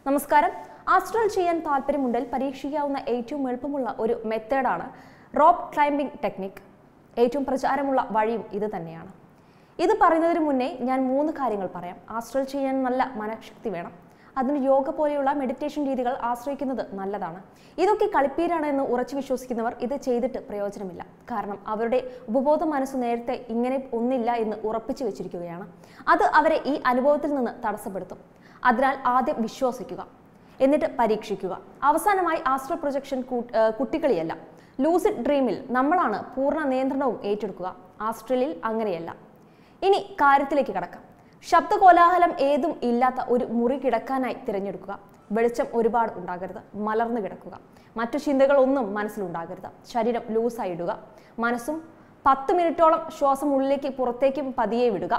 നമസ്കാരം ആസ്ട്രൽ ചെയ്യാൻ താല്പര്യമുണ്ടെങ്കിൽ പരീക്ഷിക്കാവുന്ന ഏറ്റവും എളുപ്പമുള്ള ഒരു മെത്തേഡാണ് റോപ്പ് ക്ലൈംബിംഗ് ടെക്നിക് ഏറ്റവും പ്രചാരമുള്ള വഴിയും ഇത് തന്നെയാണ് ഇത് പറയുന്നതിന് മുന്നേ ഞാൻ മൂന്ന് കാര്യങ്ങൾ പറയാം ആസ്ട്രൽ ചെയ്യാൻ നല്ല മനഃശക്തി വേണം അതിന് യോഗ പോലെയുള്ള മെഡിറ്റേഷൻ രീതികൾ ആശ്രയിക്കുന്നത് നല്ലതാണ് ഇതൊക്കെ കളിപ്പീരാണ് എന്ന് ഉറച്ചു വിശ്വസിക്കുന്നവർ ഇത് ചെയ്തിട്ട് പ്രയോജനമില്ല കാരണം അവരുടെ ഉപബോധ മനസ്സ് നേരത്തെ ഇങ്ങനെ ഒന്നില്ല എന്ന് ഉറപ്പിച്ചു വെച്ചിരിക്കുകയാണ് അത് അവരെ ഈ അനുഭവത്തിൽ നിന്ന് തടസ്സപ്പെടുത്തും അതിനാൽ ആദ്യം വിശ്വസിക്കുക എന്നിട്ട് പരീക്ഷിക്കുക അവസാനമായി ആസ്ട്രൽ പ്രൊജക്ഷൻ കുട്ടികളിയല്ല ലൂസിഡ് ഡ്രീമിൽ നമ്മളാണ് പൂർണ്ണ നിയന്ത്രണവും ഏറ്റെടുക്കുക ആസ്ട്രലിൽ അങ്ങനെയല്ല ഇനി കാര്യത്തിലേക്ക് കടക്കാം ശബ്ദകോലാഹലം ഏതും ഇല്ലാത്ത ഒരു മുറി കിടക്കാനായി തിരഞ്ഞെടുക്കുക വെളിച്ചം ഒരുപാട് ഉണ്ടാകരുത് മലർന്നു കിടക്കുക മറ്റു ചിന്തകളൊന്നും മനസ്സിലുണ്ടാകരുത് ശരീരം ലൂസായി ഇടുക മനസ്സും പത്ത് മിനിറ്റോളം ശ്വാസം ഉള്ളിലേക്ക് പുറത്തേക്കും പതിയെ വിടുക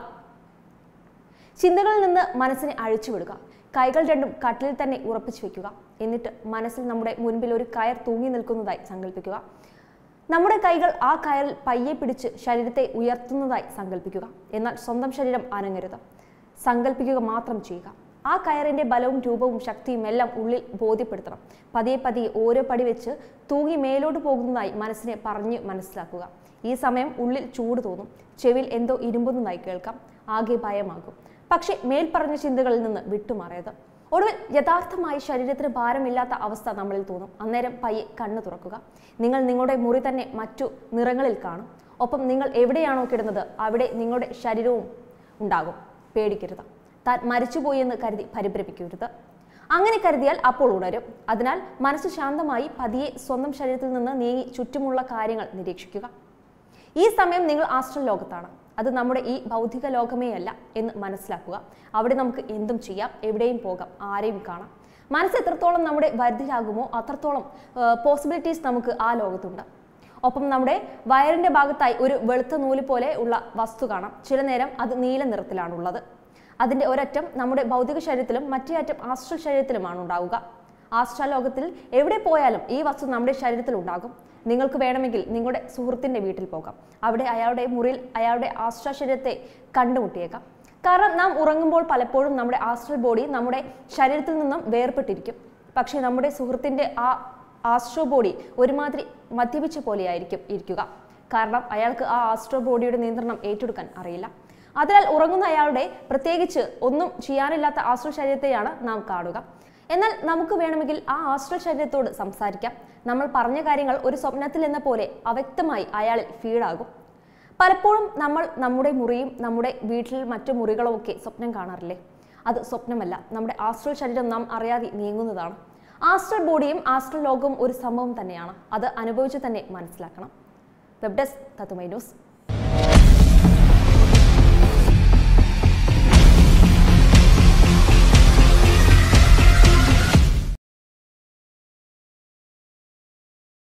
ചിന്തകളിൽ നിന്ന് മനസ്സിനെ അഴിച്ചുവിടുക കൈകൾ രണ്ടും കട്ടിലിൽ തന്നെ ഉറപ്പിച്ചു വെക്കുക എന്നിട്ട് മനസ്സിൽ നമ്മുടെ മുൻപിൽ ഒരു കയർ തൂങ്ങി നിൽക്കുന്നതായി സങ്കല്പിക്കുക നമ്മുടെ കൈകൾ ആ കയറിൽ പയ്യെ പിടിച്ച് ശരീരത്തെ ഉയർത്തുന്നതായി സങ്കല്പിക്കുക എന്നാൽ സ്വന്തം ശരീരം അനങ്ങരുത് സങ്കല്പിക്കുക മാത്രം ചെയ്യുക ആ കയറിന്റെ ബലവും രൂപവും ശക്തിയും എല്ലാം ഉള്ളിൽ ബോധ്യപ്പെടുത്തണം പതിയെ പതിയെ ഓരോ പടി വെച്ച് തൂങ്ങി മേലോട്ട് പോകുന്നതായി മനസ്സിനെ പറഞ്ഞ് മനസ്സിലാക്കുക ഈ സമയം ഉള്ളിൽ ചൂട് തോന്നും ചെവിൽ എന്തോ ഇരുമ്പുന്നതായി കേൾക്കാം ആകെ ഭയമാകും പക്ഷേ മേൽപ്പറഞ്ഞ ചിന്തകളിൽ നിന്ന് വിട്ടുമാറിയത് ഒടുവിൽ യഥാർത്ഥമായി ശരീരത്തിന് ഭാരമില്ലാത്ത അവസ്ഥ നമ്മളിൽ തോന്നും അന്നേരം പയ്യെ കണ്ണു തുറക്കുക നിങ്ങൾ നിങ്ങളുടെ മുറി തന്നെ മറ്റു നിറങ്ങളിൽ കാണും ഒപ്പം നിങ്ങൾ എവിടെയാണോ കിടന്നത് അവിടെ നിങ്ങളുടെ ശരീരവും ഉണ്ടാകും പേടിക്കരുത് താൻ മരിച്ചുപോയി എന്ന് കരുതി പരിഭ്രമിക്കരുത് അങ്ങനെ കരുതിയാൽ അപ്പോൾ ഉണരും അതിനാൽ മനസ്സ് ശാന്തമായി പതിയെ സ്വന്തം ശരീരത്തിൽ നിന്ന് നീങ്ങി ചുറ്റുമുള്ള കാര്യങ്ങൾ നിരീക്ഷിക്കുക ഈ സമയം നിങ്ങൾ ആസ്ട്രൽ ലോകത്താണ് അത് നമ്മുടെ ഈ ഭൗതിക ലോകമേ അല്ല എന്ന് മനസ്സിലാക്കുക അവിടെ നമുക്ക് എന്തും ചെയ്യാം എവിടെയും പോകാം ആരെയും കാണാം മനസ്സ് എത്രത്തോളം നമ്മുടെ വരുതിയിലാകുമോ അത്രത്തോളം പോസിബിലിറ്റീസ് നമുക്ക് ആ ലോകത്തുണ്ട് ഒപ്പം നമ്മുടെ വയറിന്റെ ഭാഗത്തായി ഒരു വെളുത്ത നൂല് പോലെ ഉള്ള വസ്തു കാണാം ചില നേരം അത് നീല നിറത്തിലാണുള്ളത് അതിന്റെ ഒരറ്റം നമ്മുടെ ഭൗതിക ശരീരത്തിലും മറ്റേ അറ്റം ആസ്ട്രൽ ശരീരത്തിലുമാണ് ഉണ്ടാവുക ആസ്ട്രൽ ലോകത്തിൽ എവിടെ പോയാലും ഈ വസ്തു നമ്മുടെ ശരീരത്തിൽ ഉണ്ടാകും നിങ്ങൾക്ക് വേണമെങ്കിൽ നിങ്ങളുടെ സുഹൃത്തിന്റെ വീട്ടിൽ പോകാം അവിടെ അയാളുടെ മുറിയിൽ അയാളുടെ ആസ്ട്ര ശരീരത്തെ കണ്ടുമുട്ടിയേക്കാം കാരണം നാം ഉറങ്ങുമ്പോൾ പലപ്പോഴും നമ്മുടെ ആസ്ട്രൽ ബോഡി നമ്മുടെ ശരീരത്തിൽ നിന്നും വേർപെട്ടിരിക്കും പക്ഷേ നമ്മുടെ സുഹൃത്തിന്റെ ആ ആസ്ട്രോ ബോഡി ഒരുമാതിരി മദ്യപിച്ച പോലെയായിരിക്കും ഇരിക്കുക കാരണം അയാൾക്ക് ആ ആസ്ട്രോ ബോഡിയുടെ നിയന്ത്രണം ഏറ്റെടുക്കാൻ അറിയില്ല അതിനാൽ ഉറങ്ങുന്ന അയാളുടെ പ്രത്യേകിച്ച് ഒന്നും ചെയ്യാനില്ലാത്ത ആസ്ട്രൽ ശരീരത്തെയാണ് നാം കാണുക എന്നാൽ നമുക്ക് വേണമെങ്കിൽ ആ ആസ്ട്രൽ ശരീരത്തോട് സംസാരിക്കാം നമ്മൾ പറഞ്ഞ കാര്യങ്ങൾ ഒരു സ്വപ്നത്തിൽ എന്ന പോലെ അവ്യക്തമായി അയാളിൽ ഫീഡാകും പലപ്പോഴും നമ്മൾ നമ്മുടെ മുറിയും നമ്മുടെ വീട്ടിൽ മറ്റു മുറികളും ഒക്കെ സ്വപ്നം കാണാറില്ലേ അത് സ്വപ്നമല്ല നമ്മുടെ ആസ്ട്രൽ ശരീരം നാം അറിയാതെ നീങ്ങുന്നതാണ് ആസ്ട്രൽ ബോഡിയും ആസ്ട്രൽ ലോകവും ഒരു സംഭവം തന്നെയാണ് അത് അനുഭവിച്ച് തന്നെ മനസ്സിലാക്കണം വെബ് ഡെസ്ക് തത്തുമൈ ന്യൂസ്